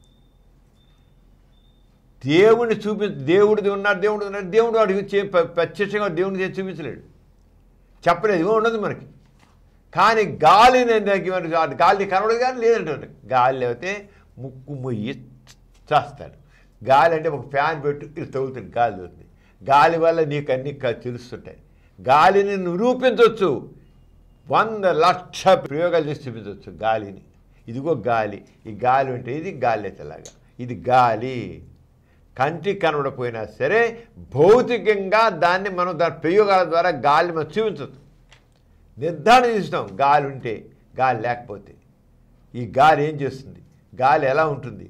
దేవుడిని చూపి దేవుడిది ఉన్నాడు దేవుడు ఉన్నాడు దేవుడు వాడికి చే- ప- ప్రత్యక్షంగా దేవుడిని చేసి చూపించలేడు చెప్పలేదు ఏమో ఉండదు మనకి కానీ గాలి దానికి మరి ఆ గాలి కనబడదు కానీ లేదంటాడు గాలి లేకపోతే ముక్కు మొయ్యి చేస్తాడు గాలి అంటే ఒక ఫ్యాన్ పెట్టు ఇది తగులుతుంది గాలి తగులుతుంది గాలి వల్ల నీకు అన్ని క- తెలుస్తుంటాయి గాలిని నిరూపించవచ్చు వంద లక్ష ప్రయోగాలు చేసి చూపించవచ్చు గాలిని ఇదిగో గాలి ఈ గాలి అంటే ఇది గాలి అయితేలాగా ఇది గాలి కంటికి కనబడపోయినా సరే భౌతికంగా దాన్ని మనం దాని ప్రయోగాల ద్వారా గాలి మనం చూపించవచ్చు నిర్ధారణ చేస్తాం గాలి ఉంటే గాలి లేకపోతే ఈ గాలి ఏం చేస్తుంది గాలి ఎలా ఉంటుంది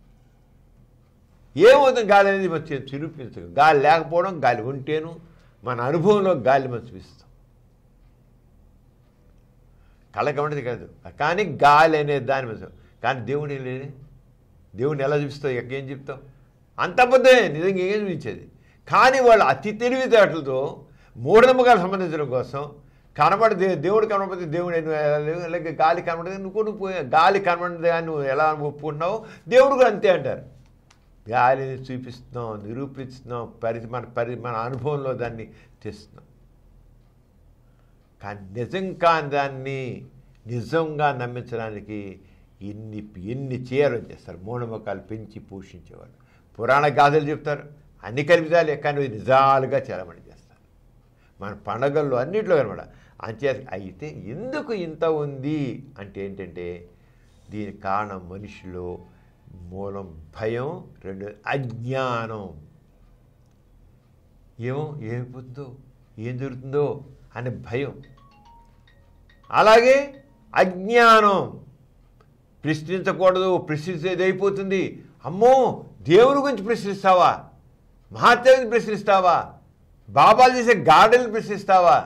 ఏమవుతుంది గాలి అనేది మనం చూ- చూపించదు గాలి లేకపోవడం గాలి ఉంటేను మన అనుభవంలో గాలి మనం చూపిస్తాం కళ్ళకి ఉండదు కాదు కానీ గాలి అనే దాని మీద కానీ దేవుని లేని దేవుడిని ఎలా చూపిస్తావు ఎక్కేం చెప్తావు అంత అబద్ధమే నిజంగా ఏం చూపించేది కానీ వాళ్ళు అతి తెలివితేటలతో మూఢనమ్మకాలు సంబంధించడం కోసం కనబడి దే దేవుడు కనబడితే దేవుడు నువ్వు ఎలా- అలాగే గాలి కనబడదు నువ్వు కూడా పోయా గాలి కనబడదు కానీ నువ్వు ఎలా ఒప్పుకున్నావు దేవుడు కూడా అంతే అంటారు గాలిని చూపిస్తున్నాం నిరూపిస్తున్నాం పరి మన పరి మన అనుభవంలో దాన్ని తెస్తున్నాం కానీ నిజం కాని దాన్ని నిజంగా నమ్మించడానికి ఎన్ని ఎన్ని చేయడం చేస్తారు మూఢనమ్మకాలు పెంచి పోషించేవాళ్ళు పురాణ గాథలు చెప్తారు అన్ని కల్పితాలే కానీ ఇవి నిజాలుగా చాలామంది చేస్తారు మన పండగల్లో అన్నింటిలో కనబడ అంచే అయితే ఎందుకు ఇంత ఉంది అంటే ఏంటంటే దీనికి కారణం మనిషిలో మూలం భయం రెండు అజ్ఞానం ఏమో ఏమైపోతుందో ఏం జరుగుతుందో అనే భయం అలాగే అజ్ఞానం ప్రశ్నించకూడదు ప్రశ్నించేది అయిపోతుంది అమ్మో దేవుని గురించి ప్రశ్నిస్తావా మహాత్ముని ప్రశ్నిస్తావా బాబాలు చేసే గార్డెన్ ప్రశ్నిస్తావా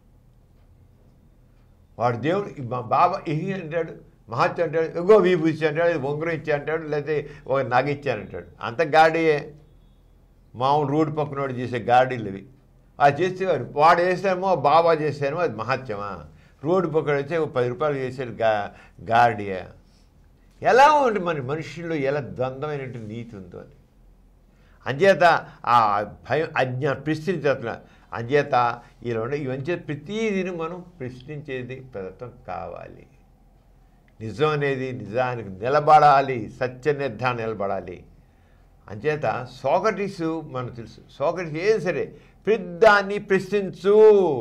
వాడు దేవుడు ఈ మా బాబా ఇది అంటాడు మహాత్మ అంటాడు ఎగో వీపు ఇచ్చి అంటాడు ఇది ఉంగరం ఇచ్చి అంటాడు లేకపోతే ఒక నగ ఇచ్చానంటాడు అంత గాడియే మామూలు రోడ్డు పక్కన వాడు చేసే గాడీలు ఇవి అది చేసేవారు వాడు వేసామో బాబా చేశామో అది మహత్యమా రోడ్డు పక్కన వచ్చి ఒక పది రూపాయలు చేసాడు గా గాడియా ఎలా ఉంటుంది మన మనుషుల్లో ఎలా ద్వంద్వమైనటువంటి నీతి ఉందో అది అంచేత ఆ భయం అజ్ఞా ప్రశ్నించేస్తున్నా అంచేత ఇలా ఉండే ఇవన్నీ ప్రతిదీని మనం ప్రశ్నించేది ప్రదత్తం కావాలి నిజం అనేది నిజానికి నిలబడాలి సత్య నిర్ధారణ నిలబడాలి అంచేత సోకటిస్ మనకు తెలుసు సోకటిస్ ఏది సరే ప్రతిదాన్ని ప్రశ్నించు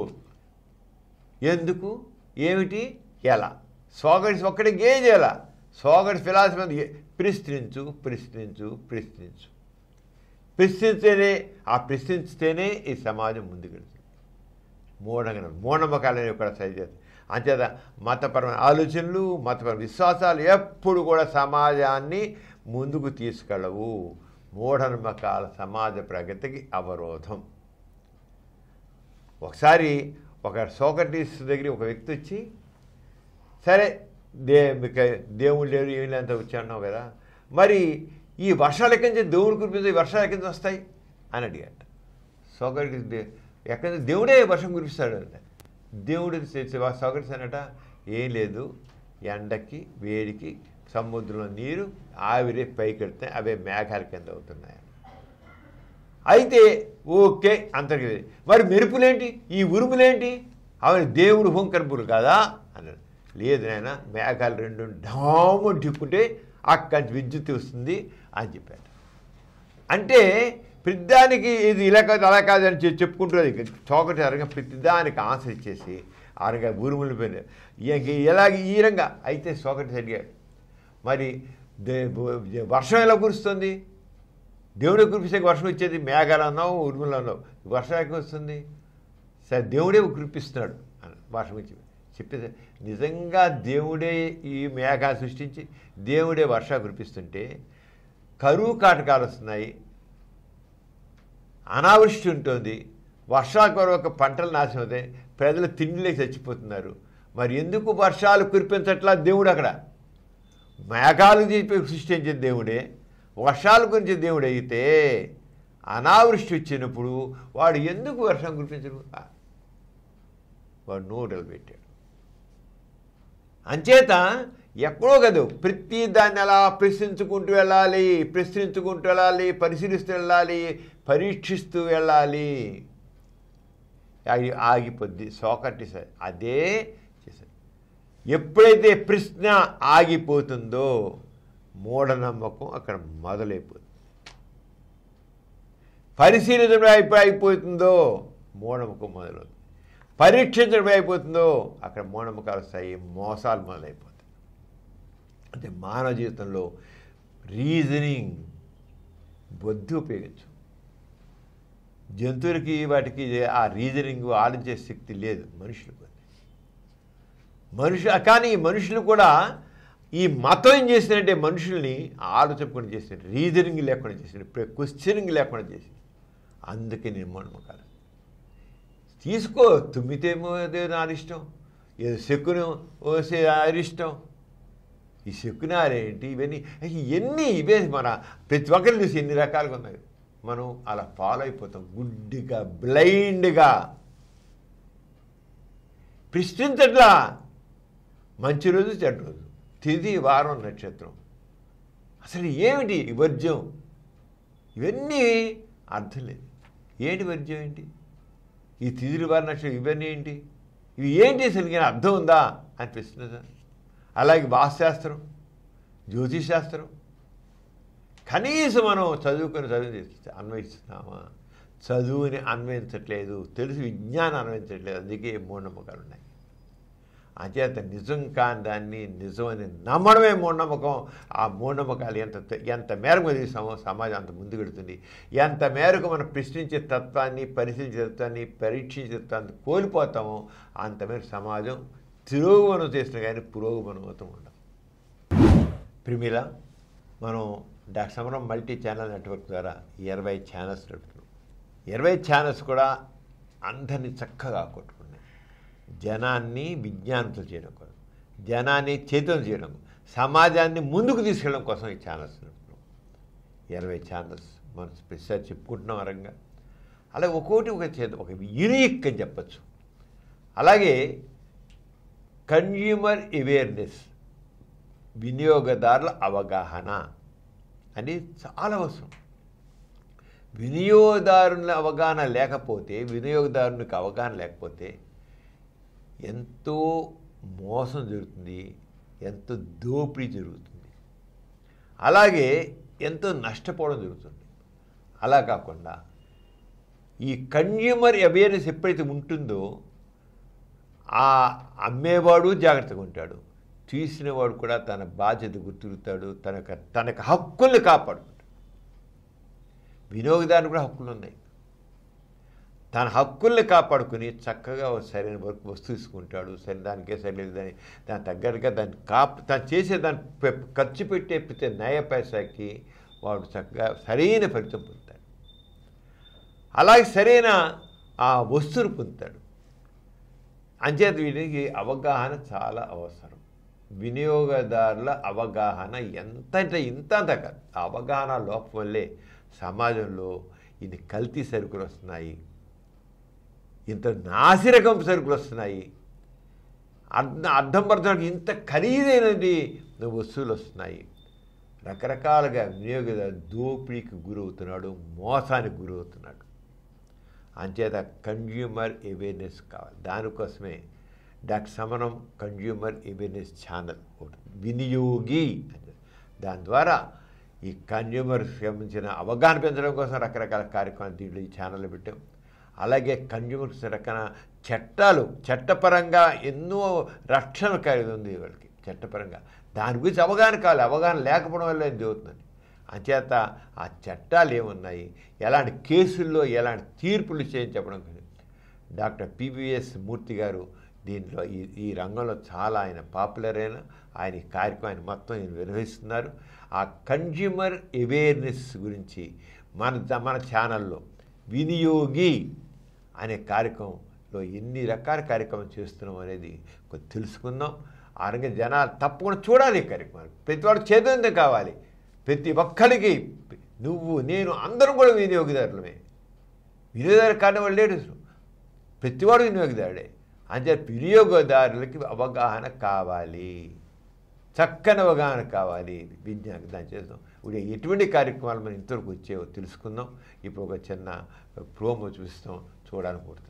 ఎందుకు ఏమిటి ఎలా సోకటిస్ ఒక్కడే ఏం చేయాల సోకటిస్ ఫిలాసఫీ అంతా ఏ- ప్రశ్నించు ప్రశ్నించు ప్రశ్నించు ప్రశ్నిస్తేనే ఆ ప్రశ్నిస్తేనే ఈ సమాజం ముందుకెళ్తుంది మూఢంగా మూఢనమ్మకాలని కూడా సరిచేది అంచేత మతపరమైన ఆలోచనలు మతపరమైన విశ్వాసాలు ఎప్పుడు కూడా సమాజాన్ని ముందుకు తీసుకెళ్ళవు మూఢనమ్మకాల సమాజ ప్రగతికి అవరోధం ఒకసారి ఒక సోకటీస్ దగ్గర ఒక వ్యక్తి వచ్చి సరే దే మీకు దేవుడు లేరు ఏమి లేదంతా వచ్చాన్నావు కదా మరి ఈ వర్షాలు ఎక్కడి నుంచి దేవుడు కురిపించే ఈ వర్షాలు ఎక్కడి నుంచి వస్తాయి అని అడిగాట సోకటి ఎక్కడి నుంచి దేవుడే వర్షం కురిపిస్తాడు అంట దేవుడు సోకటి అనట ఏం లేదు ఎండకి వేడికి సముద్రంలో నీరు ఆవిరి పైకి వెళ్తే అవే మేఘాల కింద అవుతున్నాయి అయితే ఓకే అంతకి మరి మెరుపులేంటి ఈ ఉరుములేంటి అవి దేవుడు హోంకర్పులు కాదా అన్నాడు లేదు నాయన మేఘాలు రెండు ఢాము ఢిక్కుంటే అక్కడి నుంచి విద్యుత్ వస్తుంది అని చెప్పాడు అంటే ప్రతిదానికి ఇది ఇలా కాదు అలా కాదు అని చె- చెప్పుకుంటుంది చోకటి అరగా ప్రతిదానికి ఆన్సర్ ఇచ్చేసి అరగా ఉరుములు పోయిన ఎలాగ ఈ రంగా అయితే సోకటి అడిగాడు మరి దే- వర్షం ఎలా కురుస్తుంది దేవుడే కురిపిస్తే వర్షం వచ్చేది మేఘాలు అన్నావు ఉరుములు అన్నావు వర్షం ఎక్కడ వస్తుంది సరే దేవుడే కురిపిస్తున్నాడు అన్నాడు వర్షం గురించి చెప్పేది నిజంగా దేవుడే ఈ మేఘాలు సృష్టించి దేవుడే వర్షాలు కురిపిస్తుంటే కరువు కాటకాలు వస్తున్నాయి అనావృష్టి ఉంటుంది వర్షాలు కొరవక పంటలు నాశనం అవుతాయి ప్రజలు తిండిలేకి చచ్చిపోతున్నారు మరి ఎందుకు వర్షాలు కురిపించట్లా దేవుడు అక్కడ మేఘాలు చెప్పి సృష్టించిన దేవుడే వర్షాల గురించి దేవుడు అయితే అనావృష్టి వచ్చినప్పుడు వాడు ఎందుకు వర్షం కురిపించడు ఆ, వాడు నోటలు పెట్టాడు అంచేత ఎక్కడో కాదు ప్రతి దాన్ని అలా ప్రశ్నించుకుంటూ వెళ్ళాలి ప్రశ్నించుకుంటూ వెళ్ళాలి పరిశీలిస్తూ వెళ్ళాలి పరీక్షిస్తూ వెళ్ళాలి ఆగి ఆగిపోద్ది సోకటి స- అదే చేశారు ఎప్పుడైతే ప్రశ్న ఆగిపోతుందో మూఢనమ్మకం అక్కడ మొదలైపోతుంది పరిశీలించడం అయిపో అయిపోతుందో మూఢనమ్మకం మొదలవుతుంది పరీక్షించడం అయిపోతుందో అక్కడ మూఢనమ్మకాలు వస్తాయి మోసాలు మొదలైపోతాయి అంటే మానవ జీవితంలో రీజనింగ్ బుద్ధి ఉపయోగించు జంతువులకి వాటికి ఆ రీజనింగ్ ఆలోచించే శక్తి లేదు మనుషులకు మనుషు కానీ ఈ మనుషులు కూడా ఈ మతం ఏం చేసిందంటే మనుషుల్ని ఆలోచించకుండా చేసింది రీజనింగ్ లేకుండా చేసింది క్వశ్చనింగ్ లేకుండా చేసింది అందుకే నేను మూఢనమ్మకాలు తీసుకో తుమ్మితేమో అదే నా ఇష్టం ఏదో సెక్కును ఓసే అరిష్టం ఈ సెక్కునారేంటి ఇవన్నీ ఎన్ని ఇవే మన ప్రతి ఒక్కరిని చూసి ఎన్ని రకాలుగా ఉన్నాయి మనం అలా ఫాలో అయిపోతాం గుడ్డిగా బ్లైండ్గా ప్రశ్నించట్లా మంచి రోజు చెడ్డ రోజు తిది వారం నక్షత్రం అసలు ఏమిటి ఈ వర్జ్యం ఇవన్నీ అర్థం లేదు ఏంటి వర్జ్యం ఏంటి ఈ తిదిరి వారి నక్షత్రం ఇవన్నీ ఏంటి ఇవి ఏంటి అసలు ఇంకా అర్థం ఉందా అనిపిస్తున్నదా అలాగే వాస్తుశాస్త్రం జ్యోతిష్ శాస్త్రం కనీసం మనం చదువుకొని చదువు అన్వయిస్తున్నామా చదువుని అన్వయించట్లేదు తెలిసి విజ్ఞానం అన్వయించట్లేదు అందుకే మూఢనమ్మకాలు ఉన్నాయి అంచేత నిజం కాని దాన్ని నిజమని నమ్మడమే మూఢనమ్మకం ఆ మూఢనమ్మకాలు ఎంత ఎంత మేరకు మనం తీసామో సమాజం అంత ముందుకెడుతుంది ఎంత మేరకు మనం ప్రశ్నించే తత్వాన్ని పరిశీలించే తత్వాన్ని పరీక్షించే తత్వాన్ని కోల్పోతామో అంత మేరకు సమాజం తిరోగమనం చేసిన కానీ పురోగమనం అవుతూ ఉండదు ప్రిమిల మనం doctor Samaram multi channel network ద్వారా ఇరవై ఛానల్స్ నడుపుతున్నాం ఇరవై ఛానల్స్ కూడా అందరినీ చక్కగా కొట్టుకున్నాయి జనాన్ని విజ్ఞానంతో చేయడం కోసం జనాన్ని చైతన్యం చేయడం సమాజాన్ని ముందుకు తీసుకెళ్ళడం కోసం ఈ ఛానల్స్ నడుపుతున్నాం ఇరవై ఛానల్స్ మనం స్పెషల్ చెప్పుకుంటున్నాం వరంగా అలాగే ఒక్కొక్కటి ఒక చేత ఒక యూనిక్ అని చెప్పచ్చు అలాగే కన్జ్యూమర్ అవేర్నెస్ వినియోగదారుల అవగాహన అని చాలా అవసరం వినియోగదారుల అవగాహన లేకపోతే వినియోగదారునికి అవగాహన లేకపోతే ఎంతో మోసం జరుగుతుంది ఎంతో దోపిడీ జరుగుతుంది అలాగే ఎంతో నష్టపోవడం జరుగుతుంది అలా కాకుండా ఈ కన్జ్యూమర్ అవేర్నెస్ ఎప్పుడైతే ఉంటుందో ఆ అమ్మేవాడు జాగ్రత్తగా ఉంటాడు తీసినవాడు కూడా తన బాధ్యత గుర్తిరుగుతాడు తనకు తనకు హక్కుల్ని కాపాడుకుంటాడు వినియోగదారుని కూడా హక్కులు ఉన్నాయి తన హక్కుల్ని కాపాడుకుని చక్కగా ఓ సరైన వర్క్ వస్తువు తీసుకుంటాడు సరే దానికే సరైన దాని దాని తగ్గట్టుగా దాన్ని కాప్ తను చేసే దాన్ని పె- ఖర్చు పెట్టే ప్రతి నయ పైసాకి వాడు చక్కగా సరైన ఫలితం పొందుతాడు అలాగే సరైన ఆ వస్తువును పొందుతాడు అంచేత వీటికి అవగాహన చాలా అవసరం వినియోగదారుల అవగాహన ఎంత అంటే ఇంత అంత కాదు ఆ అవగాహన లోపం వల్లే సమాజంలో ఇది కల్తీ సరుకులు వస్తున్నాయి ఇంత నాసిరకం సరుకులు వస్తున్నాయి అర్థం అర్థం పడతానికి ఇంత ఖరీదైనది వస్తువులు వస్తున్నాయి రకరకాలుగా వినియోగదారు దోపిడీకి గురవుతున్నాడు మోసానికి గురవుతున్నాడు అంచేత కన్జ్యూమర్ అవేర్నెస్ కావాలి దానికోసమే డాక్టర్ సమరం కన్జ్యూమర్ అవేర్నెస్ ఛానల్ ఒకటి వినియోగి అని దాని ద్వారా ఈ కన్జ్యూమర్ సంబంధించిన అవగాహన పెంచడం కోసం రకరకాల కార్యక్రమాలు దీంట్లో ఈ ఛానల్లో పెట్టాం అలాగే కన్జ్యూమర్స్ రకన చట్టాలు చట్టపరంగా ఎన్నో రక్షణ కలిగి ఉంది వాళ్ళకి చట్టపరంగా దాని గురించి అవగాహన కావాలి అవగాహన లేకపోవడం వల్ల ఇది అవుతుందని అంచేత ఆ చట్టాలు ఏమున్నాయి ఎలాంటి కేసుల్లో ఎలాంటి తీర్పులు చేయని చెప్పడం కానీ డాక్టర్ పివిఎస్ మూర్తి గారు దీంట్లో ఈ ఈ రంగంలో చాలా ఆయన పాపులర్ అయిన ఆయన ఈ కార్యక్రమం ఆయన మొత్తం ఆయన నిర్వహిస్తున్నారు ఆ కన్జ్యూమర్ అవేర్నెస్ గురించి మన ద- మన ఛానల్లో వినియోగి అనే కార్యక్రమంలో ఎన్ని రకాల కార్యక్రమం చేస్తున్నాం అనేది కొంచెం తెలుసుకుందాం ఆ రంగం జనాలు తప్పకుండా చూడాలి ఈ కార్యక్రమాలు ప్రతి వాడు చైతన్యం కావాలి ప్రతి ఒక్కరికి నువ్వు నేను అందరం కూడా వినియోగదారులమే వినియోగదారు కాని వాళ్ళు లేడు అసలు ప్రతివాడు వినియోగదారుడే అంటే వినియోగదారులకి అవగాహన కావాలి చక్కని అవగాహన కావాలి విజ్ఞానం దాని చేద్దాం ఇప్పుడు ఎటువంటి కార్యక్రమాలు మనం ఇంతవరకు వచ్చేవో తెలుసుకుందాం ఇప్పుడు ఒక చిన్న ప్రోమో చూస్తాం చూడాలనుకుంటున్నాను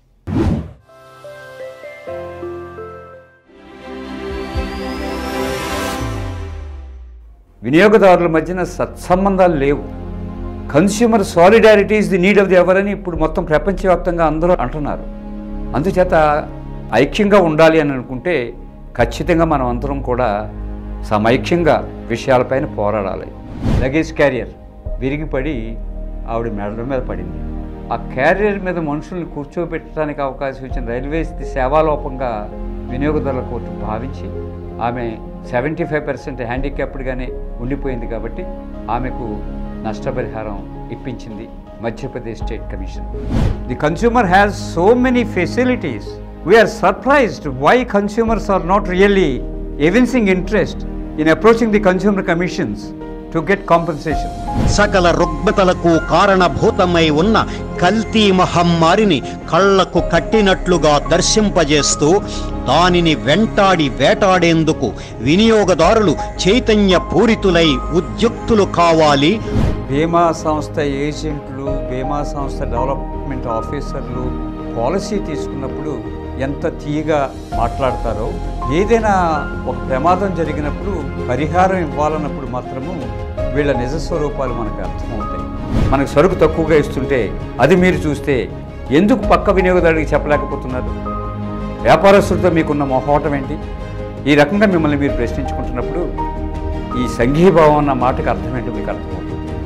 వినియోగదారుల మధ్యన సత్సంబంధాలు లేవు consumer solidarity is the need of the hour అని ఇప్పుడు మొత్తం ప్రపంచవ్యాప్తంగా అందరూ అంటున్నారు అందుచేత ఐక్యంగా ఉండాలి అని అనుకుంటే ఖచ్చితంగా మనం అందరం కూడా సమైక్యంగా విషయాలపైన పోరాడాలి లగేజ్ క్యారియర్ విరిగిపడి ఆవిడ మెడల మీద పడింది ఆ క్యారియర్ మీద మనుషుల్ని కూర్చోబెట్టడానికి అవకాశం ఇచ్చిన రైల్వేస్ సేవాలోపంగా వినియోగదారుల కోర్టు భావించి ఆమె సెవెంటీ ఫైవ్ పర్సెంట్ హ్యాండిక్యాప్డ్గానే ఉండిపోయింది కాబట్టి ఆమెకు నష్టపరిహారం ఇప్పించింది Madhya Pradesh state commission the consumer has so many facilities we are surprised why consumers are not really evincing interest in approaching the consumer commissions to get compensation సకల రుగ్మతలకు కారణభూతమై ఉన్న కల్తీ మహమ్మారిని కళ్లకు కట్టినట్లుగా దర్శింపజేస్తూ దానిని వెంటాడి వేటాడేందుకు వినియోగదారులు చైతన్య పూరితులై ఉద్యుక్తులు కావాలి బీమా సంస్థ ఏజెంట్లు బీమా సంస్థ డెవలప్మెంట్ ఆఫీసర్లు పాలసీ తీసుకున్నప్పుడు ఎంత తీయగా మాట్లాడతారో ఏదైనా ఒక ప్రమాదం జరిగినప్పుడు పరిహారం ఇవ్వాలన్నప్పుడు మాత్రము వీళ్ళ నిజ స్వరూపాలు మనకు అర్థమవుతాయి మనకు సరుకు తక్కువగా ఇస్తుంటే అది మీరు చూస్తే ఎందుకు పక్క వినియోగదారుడికి చెప్పలేకపోతున్నారు వ్యాపారస్తులతో మీకున్న మొహోటం ఏంటి ఈ రకంగా మిమ్మల్ని మీరు ప్రశ్నించుకుంటున్నప్పుడు ఈ సంఘీభావం అన్న మాటకు అర్థం ఏంటో మీకు అర్థమవుతుంది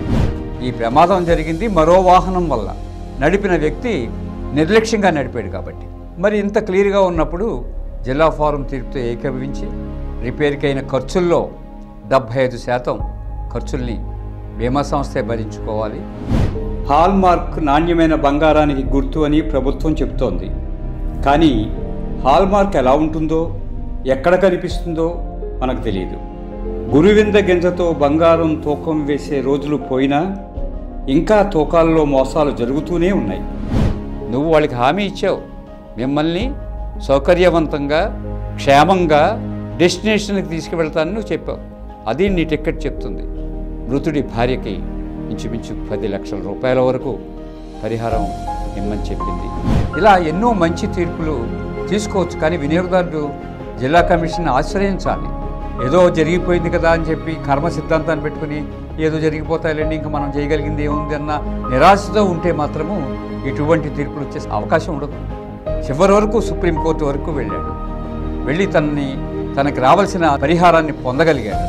ఈ ప్రమాదం జరిగింది మరో వాహనం వల్ల నడిపిన వ్యక్తి నిర్లక్ష్యంగా నడిపాడు కాబట్టి మరి ఇంత క్లియర్గా ఉన్నప్పుడు జిల్లా ఫారం తీర్పుతో ఏకీభవించి రిపేర్కి అయిన ఖర్చుల్లో డెబ్భై ఐదు శాతం ఖర్చుల్ని బీమా సంస్థే భరించుకోవాలి హాల్మార్క్ నాణ్యమైన బంగారానికి గుర్తు అని ప్రభుత్వం చెబుతోంది కానీ హాల్మార్క్ ఎలా ఉంటుందో ఎక్కడ కనిపిస్తుందో మనకు తెలియదు గురువింద గింజతో బంగారం తూకం వేసే రోజులు పోయినా ఇంకా తూకాల్లో మోసాలు జరుగుతూనే ఉన్నాయి నువ్వు వాళ్ళకి హామీ ఇచ్చావు మిమ్మల్ని సౌకర్యవంతంగా క్షేమంగా డెస్టినేషన్కి తీసుకువెళ్తానని నువ్వు చెప్పావు అది నీ టికెట్ చెప్తుంది మృతుడి భార్యకి ఇంచుమించు పది లక్షల రూపాయల వరకు పరిహారం ఇమ్మని చెప్పింది ఇలా ఎన్నో మంచి తీర్పులు తీసుకోవచ్చు కానీ వినియోగదారుడు జిల్లా కమిషన్ ఆశ్రయించాలి ఏదో జరిగిపోయింది కదా అని చెప్పి కర్మ సిద్ధాంతాన్ని పెట్టుకుని ఏదో జరిగిపోతాయిలేండి ఇంకా మనం చేయగలిగింది ఏముంది అన్న నిరాశతో ఉంటే మాత్రము ఇటువంటి తీర్పులు వచ్చే అవకాశం ఉండదు చివరి వరకు సుప్రీంకోర్టు వరకు వెళ్ళాడు వెళ్ళి తనని తనకి రావాల్సిన పరిహారాన్ని పొందగలిగాడు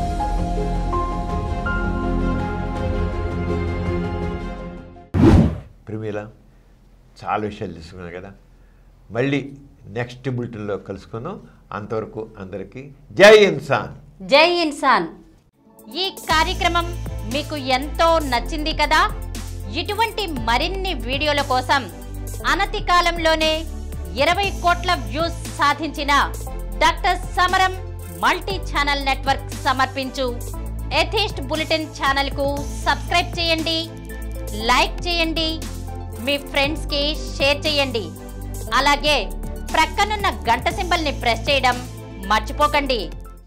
ప్రిమిల చాలా విషయాలు తెలుసుకున్నాం కదా మళ్ళీ నెక్స్ట్ బులెటిన్లో కలుసుకుందాం అంతవరకు అందరికీ జై ఇన్సాన్ జై ఇన్సాన్ ఈ కార్యక్రమం మీకు ఎంతో నచ్చింది కదా ఇటువంటి మరిన్ని వీడియోల కోసం అనతి కాలంలోనే ఇరవై కోట్ల వ్యూస్ సాధించిన doctor Samaram multi channel network సమర్పించు ఎథిస్ట్ బులెటిన్ ఛానల్ కు సబ్స్క్రైబ్ చేయండి లైక్ చేయండి మీ ఫ్రెండ్స్ కి షేర్ చేయండి అలాగే ప్రక్కనున్న గంట సింబల్ ని ప్రెస్ చేయడం మర్చిపోకండి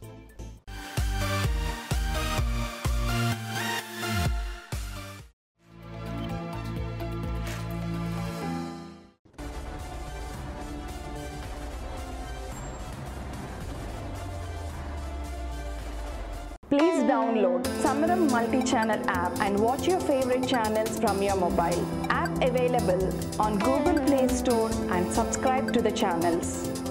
Please download Samaram multi-channel app and watch your favorite channels from your mobile. App available on Google Play Store and subscribe to the channels.